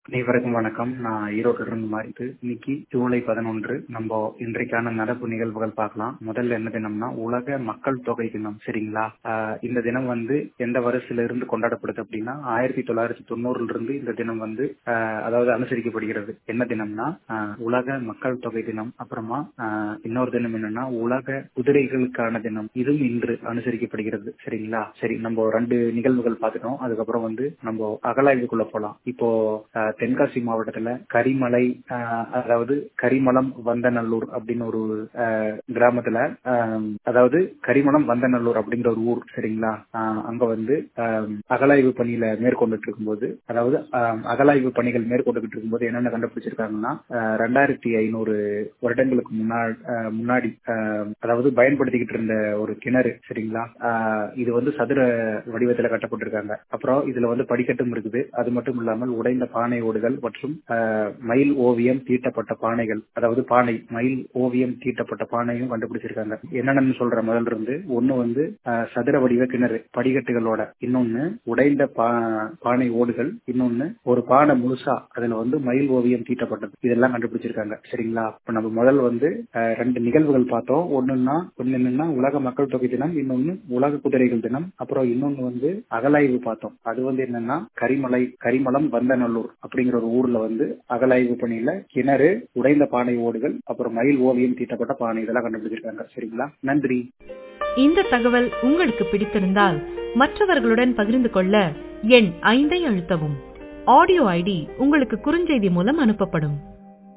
அனைவருக்கும் வணக்கம் நான் ஈரோட்டில இருந்து மாறிட்டு இன்னைக்கு ஜூலை பதினொன்று நம்ம இன்றைக்கான நடப்பு நிகழ்வுகள் பார்க்கலாம் முதல்ல என்ன தினம்னா உலக மக்கள் தொகை தினம் சரிங்களா ஆஹ் இந்த தினம் வந்து எந்த வருஷத்துல இருந்து கொண்டாடப்படுது அப்படின்னா ஆயிரத்தி தொள்ளாயிரத்தி தொண்ணூறுல இருந்து இந்த தினம் வந்து ஆஹ் அதாவது அனுசரிக்கப்படுகிறது என்ன தினம்னா ஆஹ் உலக மக்கள் தொகை தினம் அப்புறமா ஆஹ் இன்னொரு தினம் என்னன்னா உலக குதிரைகளுக்கான தினம் இதுவும் இன்று அனுசரிக்கப்படுகிறது சரிங்களா சரி நம்ம ரெண்டு நிகழ்வுகள் பார்த்துட்டோம் அதுக்கப்புறம் வந்து நம்ம அகலாய்வுக்குள்ள போலாம் இப்போ ஆஹ் தென்காசி மாவட்டத்துல கரிமலை ஆஹ் அதாவது கரிமலம் வந்தநல்லூர் அப்படின்னு ஒரு ஆஹ் கிராமத்துல ஆஹ் அதாவது கரிமலம் வந்தநல்லூர் அப்படிங்கிற ஒரு ஊர் சரிங்களா ஆஹ் அங்க வந்து ஆஹ் அகலாய்வு பணியில மேற்கொண்டுட்டு இருக்கும்போது அதாவது ஆஹ் அகலாய்வு பணிகள் மேற்கொண்டுகிட்டு இருக்கும்போது என்னென்ன கண்டுபிடிச்சிருக்காங்கன்னா ஆஹ் ரெண்டாயிரத்தி ஐநூறு வருடங்களுக்கு முன்னாடி முன்னாடி ஆஹ் அதாவது பயன்படுத்திக்கிட்டு இருந்த ஒரு கிணறு சரிங்களா ஆஹ் இது வந்து சதுர வடிவத்துல கட்டப்பட்டிருக்காங்க அப்புறம் இதுல வந்து படிக்கட்டும் இருக்குது அது மட்டும் இல்லாமல் உடைந்த பானை ஓடுகள் மற்றும் ஆஹ் மயில் ஓவியம் தீட்டப்பட்ட பானைகள் அதாவது பானை மயில் ஓவியம் தீட்டப்பட்ட பானையும் கண்டுபிடிச்சிருக்காங்க என்னென்னு சொல்ற முதல்ல இருந்து ஒண்ணு வந்து ஆஹ் சதுர வடிவ கிணறு படிக்கட்டுகளோட இன்னொன்னு உடைந்த பா- பானை ஓடுகள் இன்னொன்னு ஒரு பானை முழுசா அதுல வந்து மயில் ஓவியம் தீட்டப்பட்டது இதெல்லாம் கண்டுபிடிச்சிருக்காங்க சரிங்களா இப்ப நம்ம முதல் வந்து ஆஹ் ரெண்டு நிகழ்வுகள் பார்த்தோம் ஒண்ணுன்னா ஒண்ணு என்னன்னா உலக மக்கள் தொகை தினம் இன்னொன்னு உலக குதிரைகள் தினம் அப்புறம் இன்னொன்னு வந்து அகலாய்வு பார்த்தோம் அது வந்து என்னன்னா கரிமலை கரிமலம் வந்தநல்லூர் அப்படிங்கிற ஒரு ஊர்ல வந்து அகலாய்வு பணியில கிணறு உடைந்த பானை ஓடுகள் அப்புறம் மயில் ஓவியம் தீட்டப்பட்ட பானை இதெல்லாம் கண்டுபிடிச்சிருக்காங்க சரிங்களா நன்றி இந்த தகவல் உங்களுக்கு பிடித்திருந்தால் மற்றவர்களுடன் பகிர்ந்து கொள்ள எண் ஐந்தை அழுத்தவும் ஆடியோ ஐடி உங்களுக்கு குறுஞ்செய்தி மூலம் அனுப்பப்படும்